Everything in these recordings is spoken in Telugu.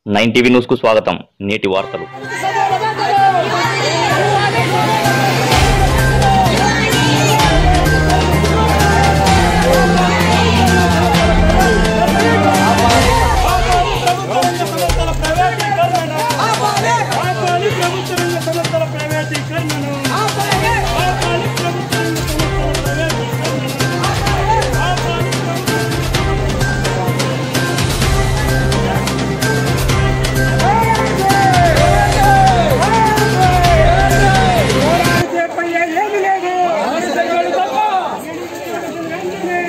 నైన్ టీవీ న్యూస్ కు స్వాగతం నేటి వార్తలు సంస్థల ప్రైవేటీకరణను ఆపాలి ప్రభుత్వ రంగ సంస్థల ప్రైవేటీకరణను ఆపాలి ప్రభుత్వ రంగ సంస్థల ప్రైవేటీకరణను ఆపాలి పోరాడితే ఏమీ లేదు వెంటనే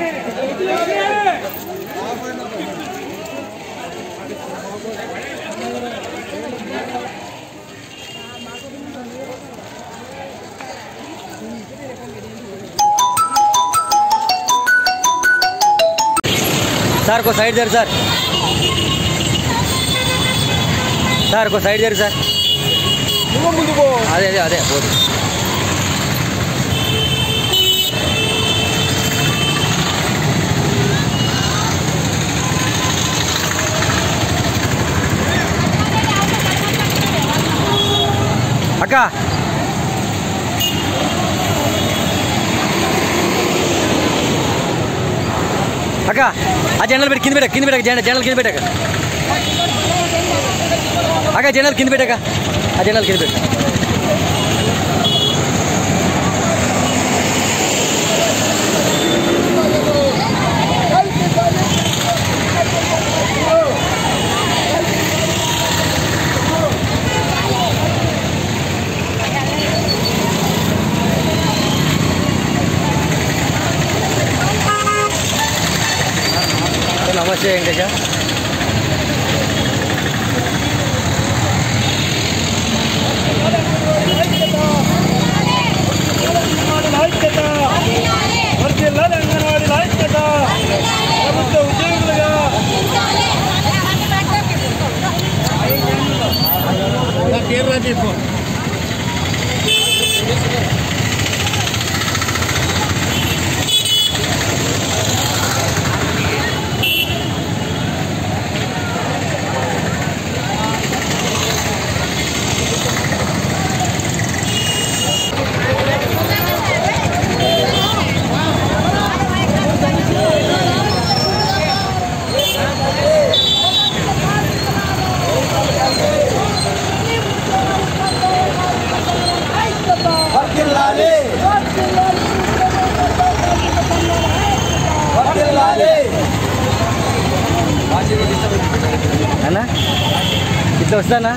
సార్ కో సైడ్ జరు సార్ సార్ కో సైడ్ జరు సార్ అదే అదే అదే పోదు అక్క అక్క ఆ జనరల్ పెట్టి కింద పెట్టక కింద పెట్టక జనరల్ జనరల్ కింద పెట్టక అక్క జనరల్ కింద పెట్టక ఆ జనరల్ కింద పెట్టక నమస్తే వెంకటేష అంగన్వాడీల ఐక్యత వర్ధిల్లాలి అంగన్వాడీల ఐక్యత ప్రభుత్వ ఉద్యోగులుగా అన్నా ఇట్లా వస్తానా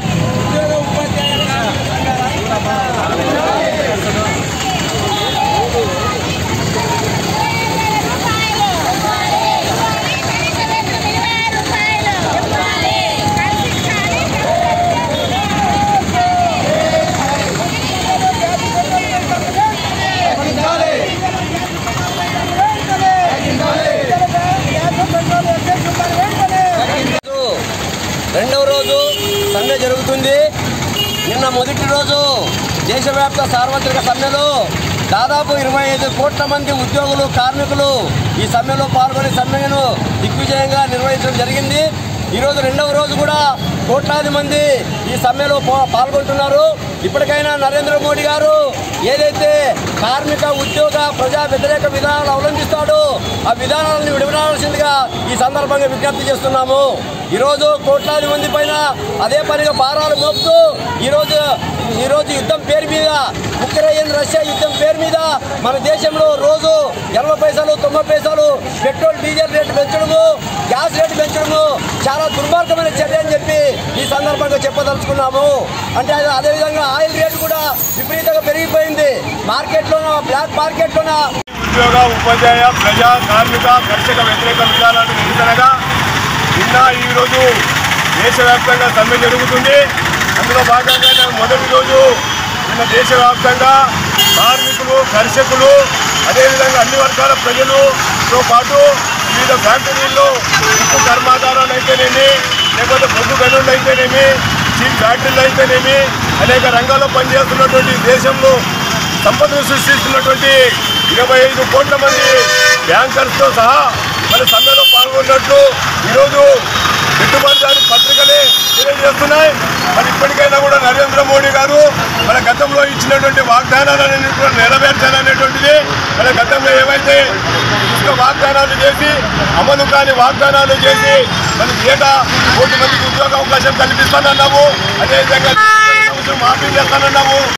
రెండవ రోజు సమ్మె జరుగుతుంది నిన్న మొదటి రోజు దేశవ్యాప్త సార్వత్రిక సమ్మెలో దాదాపు ఇరవై ఐదు కోట్ల మంది ఉద్యోగులు కార్మికులు ఈ సమ్మెలో పాల్గొని సమ్మెను దిగ్విజయంగా నిర్వహించడం జరిగింది ఈరోజు రెండవ రోజు కూడా కోట్లాది మంది ఈ సమ్మెలో పా- పాల్గొంటున్నారు ఇప్పటికైనా నరేంద్ర మోడీ గారు ఏదైతే కార్మిక ఉద్యోగ ప్రజా వ్యతిరేక విధానాలు అవలంబిస్తాడో ఆ విధానాలను విడవడాల్సిందిగా ఈ సందర్భంగా విజ్ఞప్తి చేస్తున్నాము ఈరోజు కోట్లాది మంది పైన అదే పనిగా భారాలు మోపుతూ ఈరోజు ఈరోజు యుద్ధం పేరు మీద ఉక్రెయిన్ రష్యా యుద్ధం పేరు మీద మన దేశంలో రోజు ఎనభై పైసలు తొంభై పైసలు పెట్రోల్ డీజిల్ రేటు పెంచడము గ్యాస్ రేటు పెంచడము చాలా దుర్మార్గమైన చర్య అని చెప్పి ఈ సందర్భంగా చెప్పదలుచుకున్నాము అంటే అది అదేవిధంగా ఆయిల్ రేటు కూడా విపరీతంగా పెరిగిపోయింది మార్కెట్లోన బ్లాక్ మార్కెట్లోన ఉద్యోగ ఉపాధ్యాయ ప్రజా కార్మిక కర్షక వ్యతిరేక విధానాలకు నిరసనగా నిన్న ఈరోజు దేశవ్యాప్తంగా సమ్మె జరుగుతుంది అందులో భాగంగా మొదటి రోజు నిన్న దేశవ్యాప్తంగా కార్మికులు కర్షకులు అదేవిధంగా అన్ని వర్గాల ప్రజలతో పాటు వివిధ ఫ్యాక్టరీల్లో ఉప్పు కర్మాగారాలు అయితేనేమి లేకపోతే బొగ్గు గనులు అయితేనేమి స్టీల్ ఫ్యాక్టరీలు అయితేనేమి అనేక రంగాల్లో పనిచేస్తున్నటువంటి దేశంలో సంపదను సృష్టిస్తున్నటువంటి ఇరవై ఐదు కోట్ల మంది బ్యాంకర్స్తో సహా మన సమ్మెలో పాల్గొన్నట్లు ఈరోజు పెట్టుబడిదారి పత్రికలే తెలియజేస్తున్నాయి మరి ఇప్పటికైనా కూడా నరేంద్ర మోడీ గారు మన గతంలో ఇచ్చినటువంటి వాగ్దానాలను కూడా నెరవేర్చాలనేటువంటిది మన గతంలో ఏవైతే ఇసుక వాగ్దానాలు చేసి అమలు కాని వాగ్దానాలు చేసి మనకి ఏటా కోటి మందికి ఉద్యోగ అవకాశం కల్పిస్తానన్నాము అదేవిధంగా సంవత్సరం మాఫీ చేస్తానన్నాము